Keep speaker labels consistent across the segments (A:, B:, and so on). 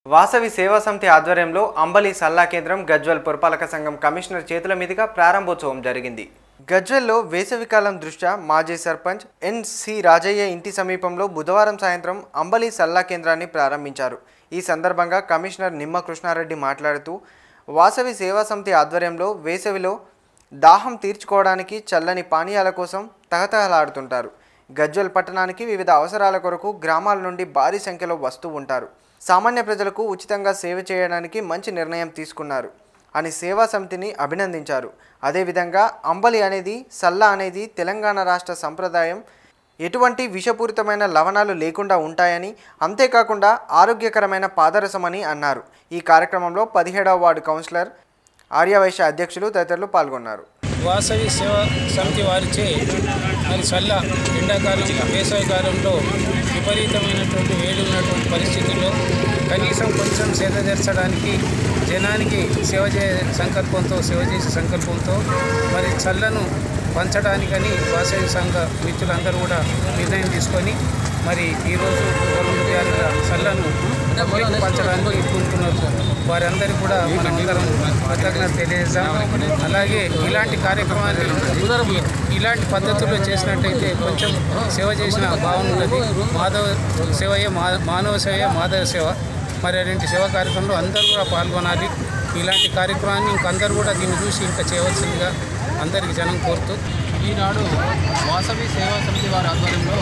A: వాసవి సేవా సమితి ఆధ్వర్యంలో అంబలి సల్లా కేంద్రం గజ్వల్ పురపాలక సంఘం కమిషనర్ చేతుల మీదుగా ప్రారంభోత్సవం జరిగింది గజ్వెల్లో వేసవికాలం దృష్ట్యా మాజీ సర్పంచ్ ఎన్ సి రాజయ్య ఇంటి సమీపంలో బుధవారం సాయంత్రం అంబలి సల్లా కేంద్రాన్ని ప్రారంభించారు ఈ సందర్భంగా కమిషనర్ నిమ్మ కృష్ణారెడ్డి మాట్లాడుతూ వాసవి సేవా సమితి ఆధ్వర్యంలో వేసవిలో దాహం తీర్చుకోవడానికి చల్లని పానీయాల కోసం తహతహలాడుతుంటారు గజ్వల్ పట్టణానికి వివిధ అవసరాల కొరకు గ్రామాల నుండి భారీ సంఖ్యలో వస్తూ ఉంటారు సామాన్య ప్రజలకు ఉచితంగా సేవ చేయడానికి మంచి నిర్ణయం తీసుకున్నారు అని సేవా సమితిని అభినందించారు అదేవిధంగా అంబలి అనేది సల్లా అనేది తెలంగాణ రాష్ట్ర సంప్రదాయం ఎటువంటి విషపూరితమైన లవణాలు లేకుండా ఉంటాయని అంతేకాకుండా ఆరోగ్యకరమైన పాదరసమని అన్నారు ఈ కార్యక్రమంలో పదిహేడవ వార్డు కౌన్సిలర్ ఆర్యవైశ్య అధ్యక్షులు తదితరులు పాల్గొన్నారు
B: వాసవి సేవా సమితి వారిచే మరి చల్ల ఎండాకాలం వేసవి కాలంలో విపరీతమైనటువంటి వేడి ఉన్నటువంటి పరిస్థితుల్లో కనీసం కొంచెం సేద తీర్చడానికి జనానికి సేవ చే సంకల్పంతో సేవ చేసే సంకల్పంతో మరి చల్లను పంచడానికని వాసవి సంఘ మిత్రులందరూ కూడా నిర్ణయం తీసుకొని మరి ఈరోజు రెండు బ్యాగుల చల్లను డబ్బులకు పంచడానికి పూనుకున్నారు వారందరికీ కూడా మనమందరం కృతజ్ఞత తెలియజేస్తాం అలాగే ఇలాంటి కార్యక్రమాన్ని ఇలాంటి పద్ధతుల్లో చేసినట్టయితే కొంచెం సేవ చేసిన భావన ఉన్నది మాధవ సేవయే మా మానవ సేవయే మాధవ సేవ మరి అలాంటి సేవా కార్యక్రమంలో అందరూ కూడా పాల్గొనాలి ఇలాంటి కార్యక్రమాన్ని ఇంకందరూ కూడా దీన్ని చూసి ఇంకా చేయవలసిందిగా అందరికి జనం కోరుతూ
C: ఈనాడు వాసవి సేవా సమితి వారి ఆధ్వర్యంలో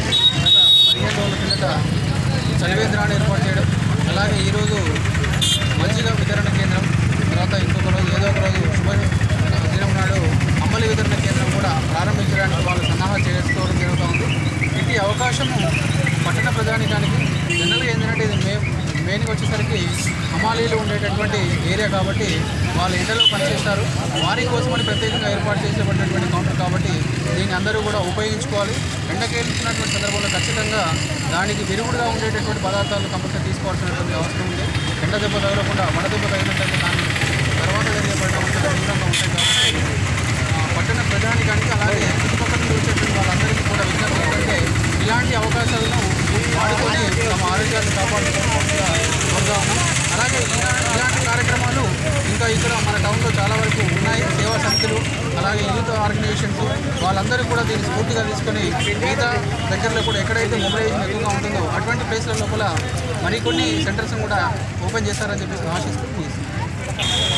C: గత పదిహేను రోజుల కిందట చలివేంద్రాన్ని ఏర్పాటు చేయడం అలాగే ఈరోజు మజ్జిగ వితరణ కేంద్రం తర్వాత ఇంకొక రోజు ఏదో ఒక రోజు శుభ దినం నాడు అమ్మలి వితరణ కేంద్రం కూడా ప్రారంభించడానికి వాళ్ళు సన్నాహాలు చేసుకోవడం జరుగుతూ ఉంది ఇది అవకాశము పట్టణ ప్రజానికానికి జనరల్గా ఏంటంటే ఇది మే మెయిన్గా వచ్చేసరికి హమాలీలు ఉండేటటువంటి ఏరియా కాబట్టి వాళ్ళు ఎండలో పనిచేస్తారు వారి కోసమని ప్రత్యేకంగా ఏర్పాటు చేసేటటువంటి కౌంటర్ కాబట్టి దీన్ని అందరూ కూడా ఉపయోగించుకోవాలి ఎండకేలుతున్నటువంటి సందర్భంలో ఖచ్చితంగా దానికి విరుగుడుగా ఉండేటటువంటి పదార్థాలు కంపల్సరీ తీసుకోవాల్సినటువంటి అవసరం ఉంది ఎండ దెబ్బ తగలకుండా వడ దెబ్బ తగినట్లయితే దాని తర్వాత జరిగే పరిణామాలు చాలా తీవ్రంగా ఉంటాయి కాబట్టి ఆ, పట్టణ ప్రజానికానికి అలాగే చుట్టుపక్కల నుండి వచ్చేటువంటి వాళ్ళందరికీ కూడా విజ్ఞప్తి ఏంటంటే ఇలాంటి అవకాశాలను వాడుకొని తమ ఆరోగ్యాన్ని కాపాడుకోవాల్సిందిగా కోరుతా ఉన్నాం అలాగే ఇలా- ఇలాంటి కార్యక్రమాలు ఇంకా ఇక్కడ మన టౌన్లో చాలా వరకు ఉన్నాయి సేవా సంస్థలు అలాగే యూత్ ఆర్గనైజేషన్స్ వాళ్ళందరూ కూడా దీన్ని స్ఫూర్తిగా తీసుకొని మిగతా దగ్గరలో కూడా ఎక్కడైతే మొబిలైజేషన్ ఎక్కువగా ఉంటుందో అటువంటి ప్లేస్ల లోపల మరికొన్ని సెంటర్స్ కూడా ఓపెన్ చేస్తారని చెప్పేసి ఆశిస్తూ ముగిస్తున్నాం.